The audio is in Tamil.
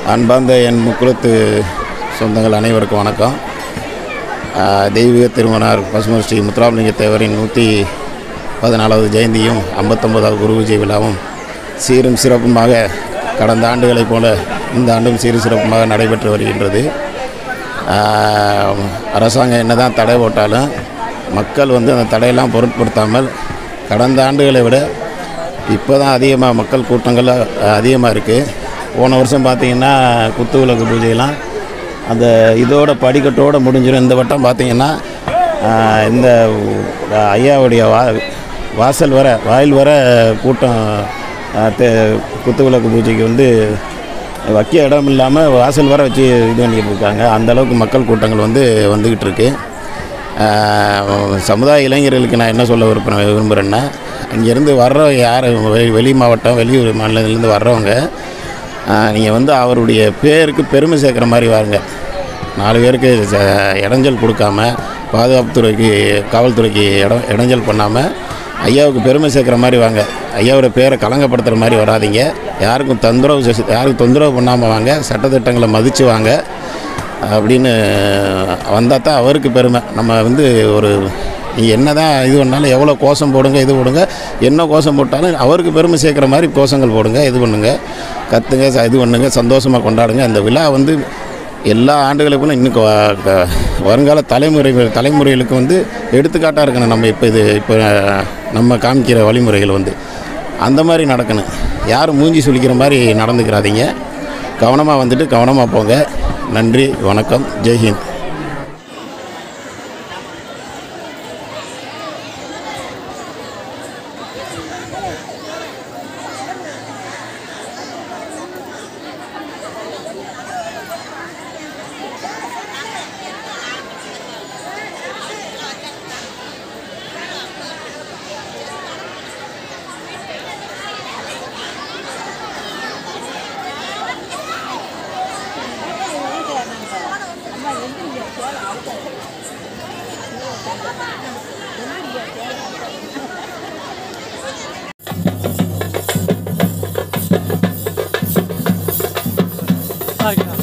அன்பார்ந்த என் முக்குலத்து சொந்தங்கள் அனைவருக்கும் வணக்கம் ஆஹ் தெய்வீக திருமணார் பசுமர் ஸ்ரீ முத்துராமலிங்க தேவரின் நூற்றி பதினாலாவது ஜெயந்தியும் ஐம்பத்தொம்போதாவது குரு விஜய் விழாவும் சீரும் சிறப்புமாக கடந்த ஆண்டுகளைப் போல இந்த ஆண்டும் சீரும் சிறப்புமாக நடைபெற்று வருகின்றது ஆஹ் அரசாங்கம் என்னதான் தடை போட்டாலும் மக்கள் வந்து அந்த தடையெல்லாம் பொருட்படுத்தாமல் கடந்த ஆண்டுகளை விட இப்போ தான் அதிகமாக மக்கள் கூட்டங்கள் அதிகமாக இருக்குது போன வருஷம் பார்த்திங்கன்னா குத்து விளக்கு பூஜையெல்லாம் அந்த இதோட படிக்கட்டோடு முடிஞ்சிடும் இந்த வட்டம் பார்த்திங்கன்னா ஆஹ் இந்த ஐயாவுடைய வா வாசல் வர வாயில் வர கூட்டம் ஆஹ் தே குத்து விளக்கு பூஜைக்கு வந்து வைக்க இடம் இல்லாமல் வாசல் வர வச்சு இது பண்ணிக்கிட்டு இருக்காங்க அந்த அளவுக்கு மக்கள் கூட்டங்கள் வந்து வந்துக்கிட்டு இருக்கு ஆஹ் சமுதாய இளைஞர்களுக்கு நான் என்ன சொல்ல விரும்புகிறேன் விரும்புகிறேன்னா இங்கேருந்து வர்ற யார் வெளி வெளி மாவட்டம் வெளியூர் மாநிலத்திலேருந்து வர்றவங்க நீங்கள் வந்து அவருடைய பேருக்கு பெருமை சேர்க்குற மாதிரி வாருங்க நாலு பேருக்கு ச- இடைஞ்சல் கொடுக்காம பாதுகாப்புத்துறைக்கு காவல்துறைக்கு இடம் இடைஞ்சல் பண்ணாமல் ஐயாவுக்கு பெருமை சேர்க்குற மாதிரி வாங்க ஐயாவோட பேரை களங்கப்படுத்துகிற மாதிரி வராதீங்க யாருக்கும் தொந்தரவு செ- யாருக்கும் தொந்தரவு பண்ணாமல் வாங்க சட்டத்திட்டங்களை மதித்து வாங்க அப்படின்னு வந்தால் தான் அவருக்கு பெருமை நம்ம வந்து ஒரு நீ என்ன தான் இது பண்ணாலும் எவ்வளோ கோஷம் போடுங்க இது போடுங்க என்ன கோஷம் போட்டாலும் அவருக்கு பெருமை சேர்க்குற மாதிரி கோஷங்கள் போடுங்க இது பண்ணுங்க கத்துங்க ச- இது பண்ணுங்க சந்தோஷமாக கொண்டாடுங்க அந்த விழா வந்து எல்லா ஆண்டுகளுக்கும் இன்னும் கொ- க- வருங்கால தலைமுறை தலைமுறைகளுக்கு வந்து எடுத்துக்காட்டாக இருக்கணும் நம்ம இப்போ இது இப்போ நம்ம காமிக்கிற வழிமுறைகள் வந்து அந்த மாதிரி நடக்கணும் யாரும் மூஞ்சி சுளிக்கிற மாதிரி நடந்துக்கிறாதீங்க கவனமாக வந்துட்டு கவனமாக போங்க நன்றி வணக்கம் ஜெய்ஹிந்த் பாருங்க